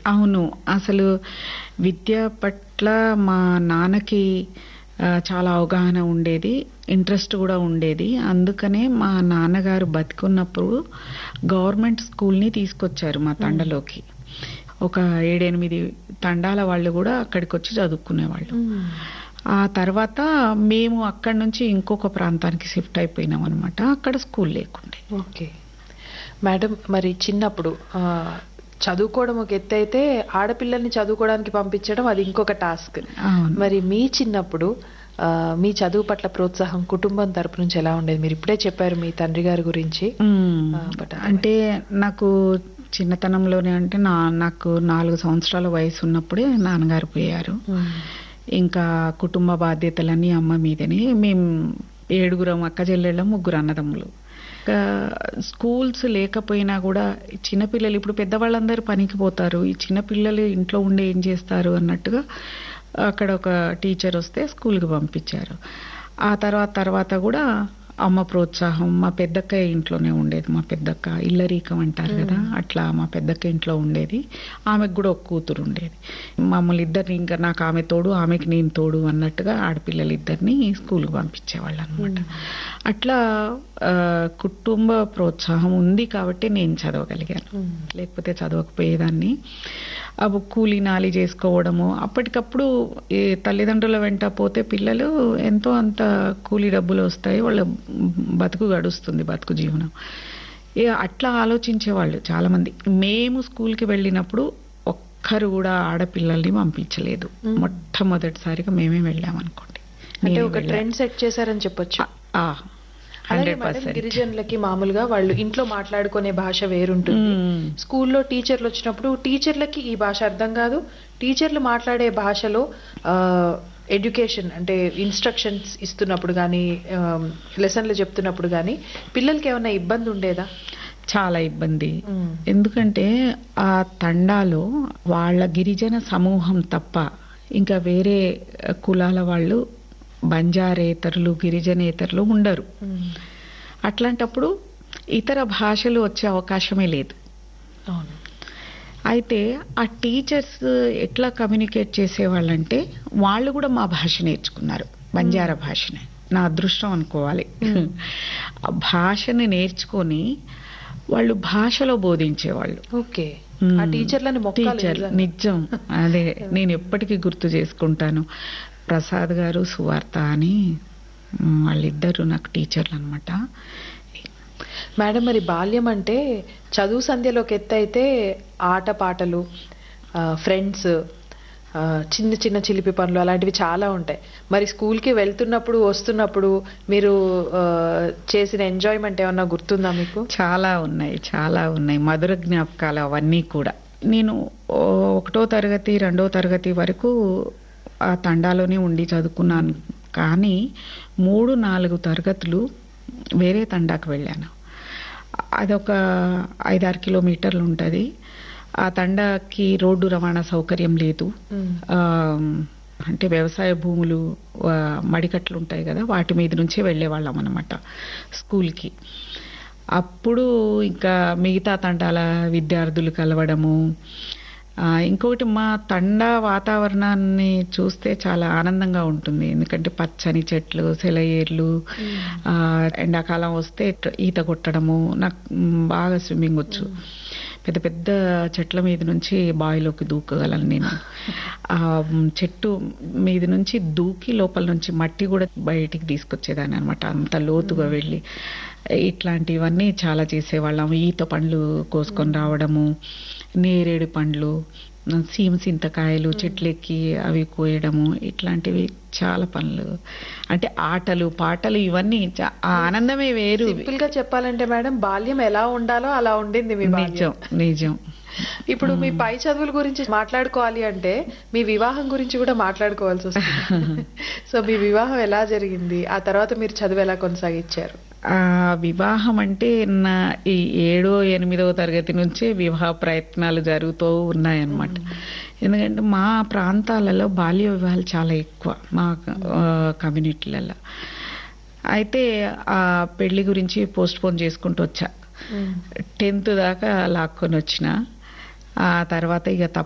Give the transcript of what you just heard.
అవును అసలు విద్య పట్ల మా నాన్నకి ఆ, చాలా అవగాహన ఉండేది ఇంట్రెస్ట్ కూడా ఉండేది అందుకనే మా నాన్నగారు బతికున్నప్పుడు గవర్నమెంట్ స్కూల్ని తీసుకొచ్చారు మా తండలోకి ఒక ఏడెనిమిది తండాల వాళ్ళు కూడా అక్కడికి వచ్చి చదువుకునేవాళ్ళు ఆ తర్వాత మేము అక్కడి నుంచి ఇంకొక ప్రాంతానికి షిఫ్ట్ అయిపోయినాం అనమాట అక్కడ స్కూల్ లేకుండే ఓకే మేడం మరి చిన్నప్పుడు ఆ, చదువుకోవడం ఒక ఎత్తు అయితే ఆడపిల్లల్ని చదువుకోవడానికి పంపించడం అది ఇంకొక టాస్క్ అవును మరి మీ చిన్నప్పుడు ఆ, మీ చదువు పట్ల ప్రోత్సాహం కుటుంబం తరపు నుంచి ఎలా ఉండేది మీరు ఇప్పుడే చెప్పారు మీ తండ్రి గారి గురించి మ్మ్. ఆ, but otherwise- అంటే నాకు చిన్నతనంలోనే అంటే నా నాకు నాలుగు సంవత్సరాల వయసు ఉన్నప్పుడే నాన్నగారు పోయారు ఇంకా కుటుంబ బాధ్యతలన్నీ అమ్మ మీదనే మేము ఏడుగురం అక్క చెల్లెళ్ళం ముగ్గురు అన్నదమ్ములు ఇంకా స్కూల్స్ లేకపోయినా కూడా ఈ చిన్నపిల్లలు ఇప్పుడు పెద్దవాళ్ళందరూ పనికి పోతారు ఈ చిన్నపిల్లలు ఇంట్లో ఉండి ఏం చేస్తారు అన్నట్టుగా అక్కడ ఒక టీచర్ వస్తే స్కూల్కి పంపించారు ఆ తర్వాత తర్వాత కూడా అమ్మ ప్రోత్సాహం మా పెద్దక్క ఇంట్లోనే ఉండేది మా పెద్దక్క ఇల్లరీకం అంటారు కదా అట్లా మా పెద్దక్క ఇంట్లో ఉండేది ఆమెకు కూడా ఒక కూతురు ఉండేది మమ్మల్ని ఇద్దరిని ఇంకా నాకు ఆమె తోడు ఆమెకి నేను తోడు అన్నట్టుగా ఆడపిల్లలు ఇద్దరిని స్కూల్కి పంపించేవాళ్ళు అనమాట అట్లా ఆ, కుటుంబ ప్రోత్సాహం ఉంది కాబట్టి నేను చదవగలిగాను లేకపోతే చదవకపోయేదాన్ని అవి కూలీ నాలి చేసుకోవడము అప్పటికప్పుడు ఈ తల్లిదండ్రుల వెంట పోతే పిల్లలు ఎంతో అంత కూలీ డబ్బులు వస్తాయి వాళ్ళ బతుకు గడుస్తుంది బతుకు జీవనం ఇక అట్లా ఆలోచించేవాళ్ళు చాలా మంది మేము స్కూల్కి వెళ్ళినప్పుడు ఒక్కరు కూడా ఆడపిల్లల్ని పంపించలేదు మొట్టమొదటిసారిగా మేమే వెళ్ళామనుకోండి అంటే ఒక ట్రెండ్ సెట్ చేశారని చెప్పొచ్చు అలాగే హండ్రెడ్ మేడం పర్సెంట్ గిరిజనులకి మామూలుగా వాళ్ళు ఇంట్లో మాట్లాడుకునే భాష వేరుంటుంది స్కూల్లో టీచర్లు వచ్చినప్పుడు టీచర్లకి ఈ భాష అర్థం కాదు టీచర్లు మాట్లాడే భాషలో ఎడ్యుకేషన్ అంటే ఇన్స్ట్రక్షన్స్ ఇస్తున్నప్పుడు కానీ లెసన్లు చెప్తున్నప్పుడు కానీ పిల్లలకి ఏమైనా ఇబ్బంది ఉండేదా చాలా ఇబ్బంది ఎందుకంటే ఆ తండాలో వాళ్ళ గిరిజన సమూహం తప్ప ఇంకా వేరే కులాల వాళ్ళు బంజారేతరులు గిరిజనేతరులు ఉండరు అట్లాంటప్పుడు ఇతర భాషలు వచ్చే అవకాశమే లేదు అవును అయితే ఆ టీచర్స్ ఎట్లా కమ్యూనికేట్ చేసేవాళ్ళంటే వాళ్ళు కూడా మా భాష నేర్చుకున్నారు బంజారా భాషని నా అదృష్టం అనుకోవాలి ఆ భాషని నేర్చుకొని వాళ్ళు భాషలో బోధించేవాళ్ళు ఓకే ఆ టీచర్లని మొక్కాలి టీచర్ నిజంగా. నిజం అదే నేను ఎప్పటికీ గుర్తు చేసుకుంటాను ప్రసాద్ గారు సువార్త అని మ్, వాళ్ళిద్దరు నాకు టీచర్లు అనమాట మేడం మరి బాల్యం అంటే చదువు సంధ్యలోకి ఎత్తైతే ఆట పాటలు ఫ్రెండ్స్ చిన్న చిన్న చిలిపి పనులు అలాంటివి చాలా ఉంటాయి మరి స్కూల్కి వెళ్తున్నప్పుడు వస్తున్నప్పుడు మీరు ఆ, చేసిన ఎంజాయ్మెంట్ ఏమన్నా గుర్తుందా మీకు చాలా ఉన్నాయి చాలా ఉన్నాయి మధుర జ్ఞాపకాలు అవన్నీ కూడా నేను ఓ, ఒకటో తరగతి రెండో తరగతి వరకు ఆ తండాలోనే ఉండి చదువుకున్నాను కానీ మూడు నాలుగు తరగతులు వేరే తండాకు వెళ్ళాను అదొక ఐదారు కిలోమీటర్లు ఉంటుంది ఆ తండాకి రోడ్డు రవాణా సౌకర్యం లేదు ఆ, అంటే వ్యవసాయ భూములు ఆ, మడికట్లు ఉంటాయి కదా వాటి మీద నుంచే వెళ్ళేవాళ్ళం అనమాట స్కూల్కి అప్పుడు ఇంకా మిగతా తండాల విద్యార్థులు కలవడము ఆ, ఇంకొకటి మా తండా వాతావరణాన్ని చూస్తే చాలా ఆనందంగా ఉంటుంది ఎందుకంటే పచ్చని చెట్లు సెలయేర్లు ఆ, ఎండాకాలం వస్తే ఈత కొట్టడము నాకు మ్, బాగా స్విమ్మింగ్ వచ్చు పెద్ద పెద్ద చెట్ల మీద నుంచి బావిలోకి దూకగలను నేను ఆ మ్, చెట్టు మీద నుంచి దూకి లోపల నుంచి మట్టి కూడా బయటికి తీసుకొచ్చేదాన్ని అనమాట అంత లోతుగా వెళ్ళి ఇట్లాంటివన్నీ చాలా చేసేవాళ్ళం ఈత పండ్లు కోసుకొని రావడము నేరేడు పండ్లు సీమ సింతకాయలు చెట్లెక్కి అవి కోయడము ఇట్లాంటివి చాలా పనులు అంటే ఆటలు పాటలు ఇవన్నీ చా- ఆ ఆనందమే వేరు సింపుల్ గా చెప్పాలంటే మేడం బాల్యం ఎలా ఉండాలో అలా ఉండింది మీ బాల్యం నిజం నిజం ఇప్పుడు మీ పై చదువుల గురించి మాట్లాడుకోవాలి అంటే మీ వివాహం గురించి కూడా మాట్లాడుకోవాల్సి వస్తుంది సో మీ వివాహం ఎలా జరిగింది ఆ తర్వాత మీరు చదువు ఎలా కొనసాగించారు ఆ వివాహం అంటే నా ఈ ఏడో ఎనిమిదవ తరగతి నుంచే వివాహ ప్రయత్నాలు జరుగుతూ ఉన్నాయన్నమాట ఎందుకంటే మా ప్రాంతాలలో బాల్య వివాహాలు చాలా ఎక్కువ మా ఆ, కమ్యూనిటీలలో అయితే ఆ పెళ్లి గురించి పోస్ట్ పోన్ చేసుకుంటూ వచ్చా టెన్త్ దాకా లాక్కొని వచ్చిన ఆ తర్వాత ఇక తప్ప